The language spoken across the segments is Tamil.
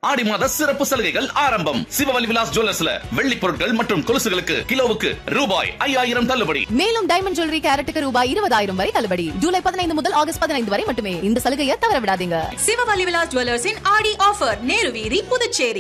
ஆடி மாத சிறப்பு சலுகைகள் ஆரம்பம் சிவவலி விலாஸ் ஜுவல்லர்ஸ்ல வெள்ளி பொருட்கள் மற்றும் கொலுசுகளுக்கு கிலோவுக்கு ரூபாய் ஐயாயிரம் தள்ளுபடி மேலும் டைமண்ட் ஜுவல்லரி கேரட்டுக்கு ரூபாய் இருபதாயிரம் வரை தள்ளுபடி ஜூலை பதினைந்து முதல் ஆகஸ்ட் பதினைந்து வரை மட்டுமே இந்த சலுகையை தவற விடாதீங்க சிவவலி விலாஸ் ஜுவல்லர்ஸின் ஆடி ஆஃபர் நேரு வீதி Puducherry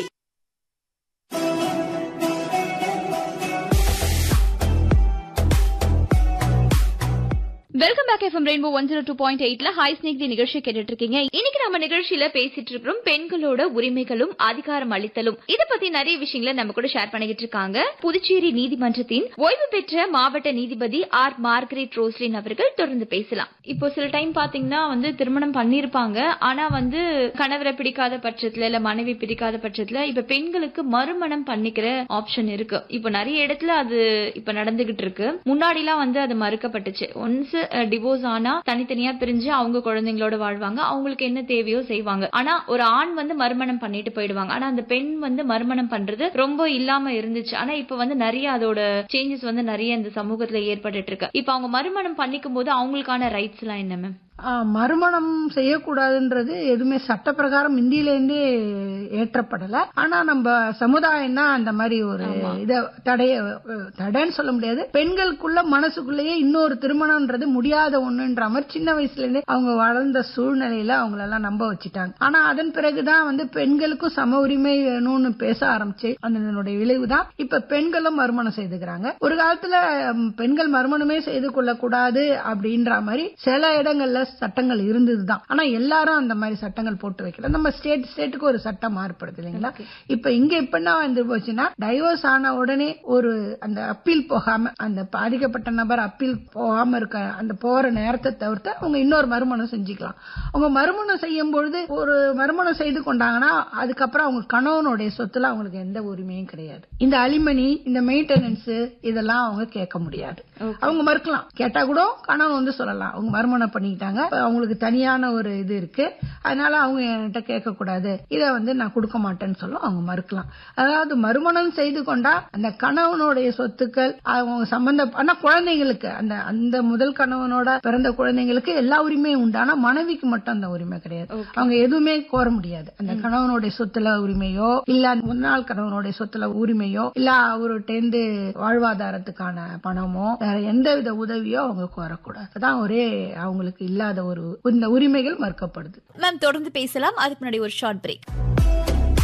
welcome back FM rainbow one zero two point எயிட்ல ஹை ஸ்னேக் தி நிகழ்ச்சி கேட்டுட்டு இருக்கீங்க இன்னைக்கு நம்ம நிகழ்ச்சியில பேசிட்டு இருக்கிறோம் பெண்களோட உரிமைகளும் அதிகாரம் அளித்தலும் இத பத்தி நிறைய விஷயங்களை நம்ம கூட ஷேர் பண்ணிக்கிட்டு இருக்காங்க புதுச்சேரி நீதிமன்றத்தின் ஓய்வு பெற்ற மாவட்ட நீதிபதி ஆர் மார்கரெட் ரோஸ்லின் அவர்கள் தொடர்ந்து பேசலாம் இப்போ சில டைம் பாத்தீங்கன்னா வந்து திருமணம் பண்ணிருப்பாங்க ஆனா வந்து கணவரை பிடிக்காத பட்சத்துல இல்ல மனைவி பிடிக்காத பட்சத்துல இப்ப பெண்களுக்கு மறுமணம் பண்ணிக்கிற ஆப்ஷன் இருக்கு இப்போ நிறைய இடத்துல அது இப்ப நடந்துகிட்டு இருக்கு முன்னாடி எல்லாம் வந்து அது மறுக்கப்பட்டுச்சு ஒன்ஸ் டிவோர்ஸ் ஆனா தனித்தனியா பிரிஞ்சு அவங்க குழந்தைங்களோட வாழ்வாங்க அவங்களுக்கு என்ன தேவையோ செய்வாங்க ஆனா ஒரு ஆண் வந்து மறுமணம் பண்ணிட்டு போயிடுவாங்க ஆனா அந்த பெண் வந்து மறுமணம் பண்றது ரொம்ப இல்லாம இருந்துச்சு ஆனா இப்ப வந்து நிறைய அதோட சேஞ்சஸ் வந்து நிறைய இந்த சமூகத்துல ஏற்பட்டுட்டு இருக்கு இப்ப அவங்க மறுமணம் பண்ணிக்கும் போது அவங்களுக்கான ரைட்ஸ் எல்லாம் என்ன மேம் ஆ, மறுமணம் செய்யக்கூடாதுன்றது எதுவுமே சட்ட பிரகாரம் இந்தியிலேருந்தே ஏற்றப்படல ஆனா நம்ம சமுதாயம் தான் அந்த மாதிரி ஒரு இத தடைய தடைன்னு சொல்ல முடியாது பெண்களுக்குள்ள மனசுக்குள்ளேயே இன்னொரு திருமணம்ன்றது முடியாத ஒண்ணுன்ற மாதிரி சின்ன வயசுல இருந்தே அவங்க வளர்ந்த சூழ்நிலையில அவங்களெல்லாம் நம்ப வச்சுட்டாங்க ஆனா அதன் பிறகுதான் வந்து பெண்களுக்கும் சம உரிமை வேணும்னு பேச ஆரம்பிச்சு அதனுடைய விளைவு தான் இப்ப பெண்களும் மறுமணம் செய்துக்கிறாங்க ஒரு காலத்துல ம், பெண்கள் மறுமணமே செய்து கொள்ளக்கூடாது அப்படின்ற மாதிரி சில இடங்கள்ல சட்டங்கள் இருந்ததுதான் ஆனா எல்லாரும் அந்த மாதிரி சட்டங்கள் போட்டு வைக்கல நம்ம ஸ்டேட் ஸ்டேட்டுக்கு ஒரு சட்டம் மாறுபடுது இல்லைங்களா இப்ப இங்க இப்ப என்ன வந்து போச்சுன்னா டைவர்ஸ் ஆன உடனே ஒரு அந்த அப்பீல் போகாம அந்த பாதிக்கப்பட்ட நபர் அப்பீல் போகாம இருக்க அந்த போற நேரத்தை தவிர்த்து அவங்க இன்னொரு மறுமணம் செஞ்சுக்கலாம் அவங்க மறுமணம் செய்யும் பொழுது ஒரு மறுமணம் செய்து கொண்டாங்கன்னா அதுக்கப்புறம் அவங்க கணவனுடைய சொத்துல அவங்களுக்கு எந்த உரிமையும் கிடையாது இந்த அலிமணி இந்த மெயின்டெனன்ஸ் இதெல்லாம் அவங்க கேட்க முடியாது அவங்க மறுக்கலாம் கேட்டா கூட கணவன் வந்து சொல்லலாம் அவங்க மறுமணம் பண்ணிக்கிட்டாங்க இப்ப அவங்களுக்கு தனியான ஒரு இது இருக்கு அதனால அவங்க என்கிட்ட கேட்க கூடாது இத வந்து நான் கொடுக்க மாட்டேன்னு சொல்ல அவங்க மறுக்கலாம் அதாவது மறுமணம் செய்து கொண்டா அந்த கணவனுடைய சொத்துக்கள் அவங்க சம்பந்த ஆனா குழந்தைங்களுக்கு அந்த அந்த முதல் கணவனோட பிறந்த குழந்தைங்களுக்கு எல்லா உரிமையும் உண்டு ஆனா மனைவிக்கு மட்டும் அந்த உரிமை கிடையாது அவங்க எதுவுமே கோர முடியாது அந்த கணவனுடைய சொத்துல உரிமையோ இல்ல முன்னாள் கணவனுடைய சொத்துல உரிமையோ இல்ல அவர்கிட்ட இருந்து வாழ்வாதாரத்துக்கான பணமோ வேற எந்த வித உதவியோ அவங்க கோரக்கூடாது அதான் ஒரே அவங்களுக்கு இல்லாத ஒரு இந்த உரிமைகள் மறுக்கப்படுது மேம் தொடர்ந்து பேசலாம் அதுக்கு முன்னாடி ஒரு ஷார்ட் பிரேக்